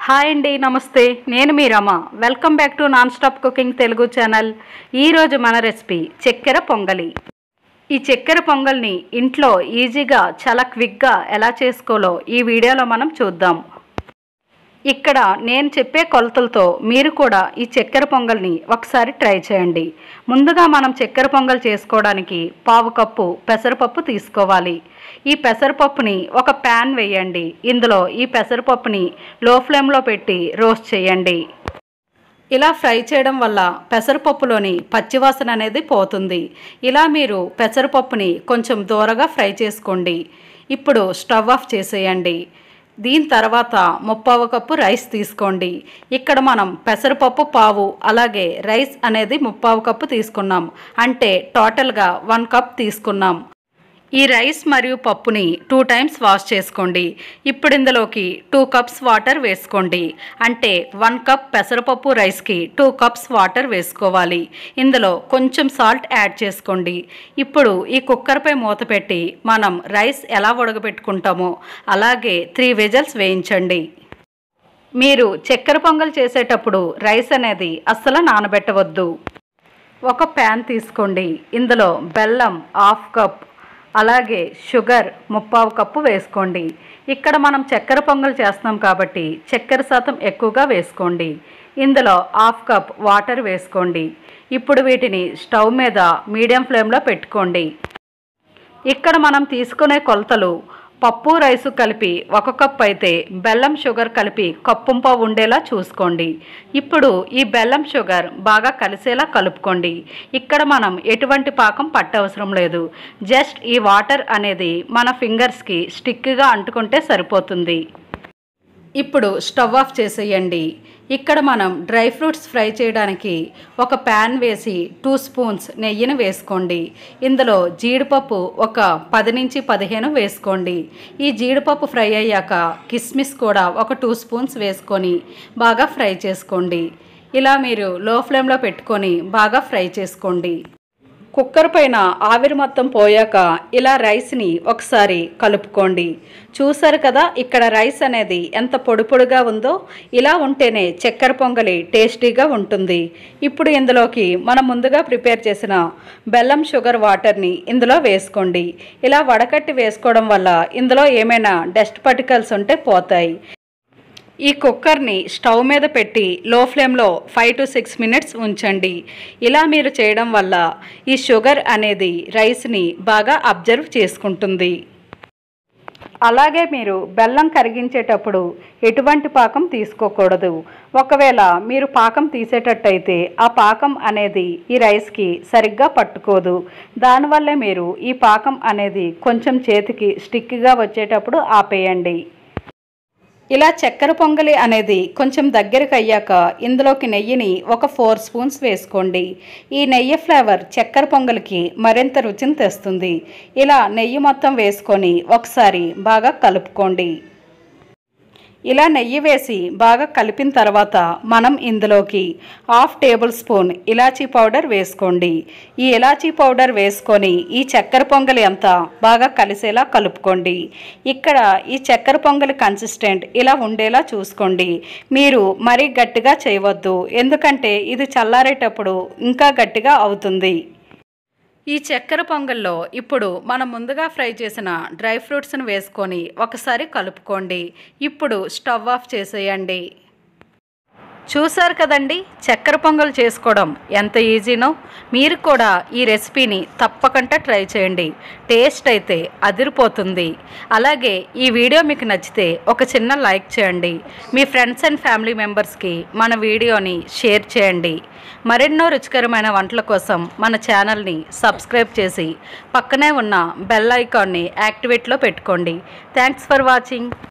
hi అండి నమస్తే నేను మీ Rama welcome back to non stop cooking Telugu channel ఈరోజు మన రెసిపీ చక్కెర పొంగలి ఈ చక్కెర పొంగల్ని ఇంట్లో ఈజీగా చాలా క్విక్గా ఎలా చేసుకోలో ఈ వీడియోలో మనం చూద్దాం ఇక్కడ నేను చెప్పే కొలతలతో మీరు కూడా ఈ చక్కెర పొంగల్ని ఒకసారి ట్రై చేయండి ముందుగా మనం చక్కెర పొంగల్ చేసుకోవడానికి పావు కప్పు పెసరపప్పు తీసుకోవాలి ఈ పెసరపప్పుని ఒక ప్యాన్ వేయండి ఇందులో ఈ పెసరపప్పుని లో ఫ్లేమ్లో పెట్టి రోస్ట్ చేయండి ఇలా ఫ్రై చేయడం వల్ల పెసరపప్పులోని పచ్చివాసన అనేది పోతుంది ఇలా మీరు పెసరపప్పుని కొంచెం దూరగా ఫ్రై చేసుకోండి ఇప్పుడు స్టవ్ ఆఫ్ చేసేయండి దీని తర్వాత ముప్పావు కప్పు రైస్ తీసుకోండి ఇక్కడ మనం పెసరపప్పు పావు అలాగే రైస్ అనేది ముప్పావు కప్పు తీసుకున్నాం అంటే టోటల్గా వన్ కప్ తీసుకున్నాం ఈ రైస్ మరియు పప్పుని టూ టైమ్స్ వాష్ చేసుకోండి ఇప్పుడు ఇందులోకి టూ కప్స్ వాటర్ వేసుకోండి అంటే వన్ కప్ పెసరపప్పు రైస్కి టూ కప్స్ వాటర్ వేసుకోవాలి ఇందులో కొంచెం సాల్ట్ యాడ్ చేసుకోండి ఇప్పుడు ఈ కుక్కర్పై మూత పెట్టి మనం రైస్ ఎలా ఉడకబెట్టుకుంటామో అలాగే త్రీ విజల్స్ వేయించండి మీరు చక్కెర పొంగల్ చేసేటప్పుడు రైస్ అనేది అస్సలు నానబెట్టవద్దు ఒక ప్యాన్ తీసుకోండి ఇందులో బెల్లం హాఫ్ కప్ అలాగే షుగర్ ముప్పావు కప్పు వేసుకోండి ఇక్కడ మనం చక్కెర పొంగల్ చేస్తున్నాం కాబట్టి చక్కెర శాతం ఎక్కువగా వేసుకోండి ఇందులో హాఫ్ కప్ వాటర్ వేసుకోండి ఇప్పుడు వీటిని స్టవ్ మీద మీడియం ఫ్లేమ్లో పెట్టుకోండి ఇక్కడ మనం తీసుకునే కొలతలు పప్పు రైసు కలిపి ఒక కప్ అయితే బెల్లం షుగర్ కలిపి కప్పుంప ఉండేలా చూసుకోండి ఇప్పుడు ఈ బెల్లం షుగర్ బాగా కలిసేలా కలుపుకోండి ఇక్కడ మనం ఎటువంటి పాకం పట్టవసరం లేదు జస్ట్ ఈ వాటర్ అనేది మన ఫింగర్స్కి స్టిక్గా అంటుకుంటే సరిపోతుంది ఇప్పుడు స్టవ్ ఆఫ్ చేసేయండి ఇక్కడ మనం డ్రై ఫ్రూట్స్ ఫ్రై చేయడానికి ఒక ప్యాన్ వేసి టూ స్పూన్స్ నెయ్యిని వేసుకోండి ఇందులో జీడిపప్పు ఒక పది నుంచి పదిహేను వేసుకోండి ఈ జీడిపప్పు ఫ్రై అయ్యాక కిస్మిస్ కూడా ఒక టూ స్పూన్స్ వేసుకొని బాగా ఫ్రై చేసుకోండి ఇలా మీరు లో ఫ్లేమ్లో పెట్టుకొని బాగా ఫ్రై చేసుకోండి కుక్కర్ పైన ఆవిరి మొత్తం పోయాక ఇలా రైస్ని ఒకసారి కలుపుకోండి చూసారు కదా ఇక్కడ రైస్ అనేది ఎంత పొడి పొడిగా ఉందో ఇలా ఉంటేనే చక్కెర పొంగలి టేస్టీగా ఉంటుంది ఇప్పుడు ఇందులోకి మనం ముందుగా ప్రిపేర్ చేసిన బెల్లం షుగర్ వాటర్ని ఇందులో వేసుకోండి ఇలా వడకట్టి వేసుకోవడం వల్ల ఇందులో ఏమైనా డస్ట్ పార్టికల్స్ ఉంటే పోతాయి ఈ కుక్కర్ని స్టవ్ మీద పెట్టి లో ఫ్లేమ్లో ఫైవ్ టు సిక్స్ మినిట్స్ ఉంచండి ఇలా మీరు చేయడం వల్ల ఈ షుగర్ అనేది రైస్ని బాగా అబ్జర్వ్ చేసుకుంటుంది అలాగే మీరు బెల్లం కరిగించేటప్పుడు ఎటువంటి పాకం తీసుకోకూడదు ఒకవేళ మీరు పాకం తీసేటట్టయితే ఆ పాకం అనేది ఈ రైస్కి సరిగ్గా పట్టుకోదు దానివల్లే మీరు ఈ పాకం అనేది కొంచెం చేతికి స్టిక్గా వచ్చేటప్పుడు ఆపేయండి ఇలా చక్కెర పొంగలి అనేది కొంచెం దగ్గరకు అయ్యాక ఇందులోకి నెయ్యిని ఒక ఫోర్ స్పూన్స్ వేసుకోండి ఈ నెయ్యి ఫ్లేవర్ చక్కెర పొంగలికి మరింత రుచిని తెస్తుంది ఇలా నెయ్యి మొత్తం వేసుకొని ఒకసారి బాగా కలుపుకోండి ఇలా నెయ్యి వేసి బాగా కలిపిన తర్వాత మనం ఇందులోకి హాఫ్ టేబుల్ స్పూన్ ఇలాచీ పౌడర్ వేసుకోండి ఈ ఇలాచీ పౌడర్ వేసుకొని ఈ చక్కెర పొంగలి అంతా బాగా కలిసేలా కలుపుకోండి ఇక్కడ ఈ చక్కెర పొంగలి కన్సిస్టెంట్ ఇలా ఉండేలా చూసుకోండి మీరు మరీ గట్టిగా చేయవద్దు ఎందుకంటే ఇది చల్లారేటప్పుడు ఇంకా గట్టిగా అవుతుంది ఈ చక్కెర పొంగల్లో ఇప్పుడు మనం ముందుగా ఫ్రై చేసిన డ్రై ఫ్రూట్స్ని వేసుకొని ఒకసారి కలుపుకోండి ఇప్పుడు స్టవ్ ఆఫ్ చేసేయండి చూసారు కదండి చక్కెర పొంగల్ చేసుకోవడం ఎంత ఈజీనో మీరు కూడా ఈ రెసిపీని తప్పకుండా ట్రై చేయండి టేస్ట్ అయితే అదిరిపోతుంది అలాగే ఈ వీడియో మీకు నచ్చితే ఒక చిన్న లైక్ చేయండి మీ ఫ్రెండ్స్ అండ్ ఫ్యామిలీ మెంబర్స్కి మన వీడియోని షేర్ చేయండి మరెన్నో రుచికరమైన వంటల కోసం మన ఛానల్ని సబ్స్క్రైబ్ చేసి పక్కనే ఉన్న బెల్ ఐకాన్ని యాక్టివేట్లో పెట్టుకోండి థ్యాంక్స్ ఫర్ వాచింగ్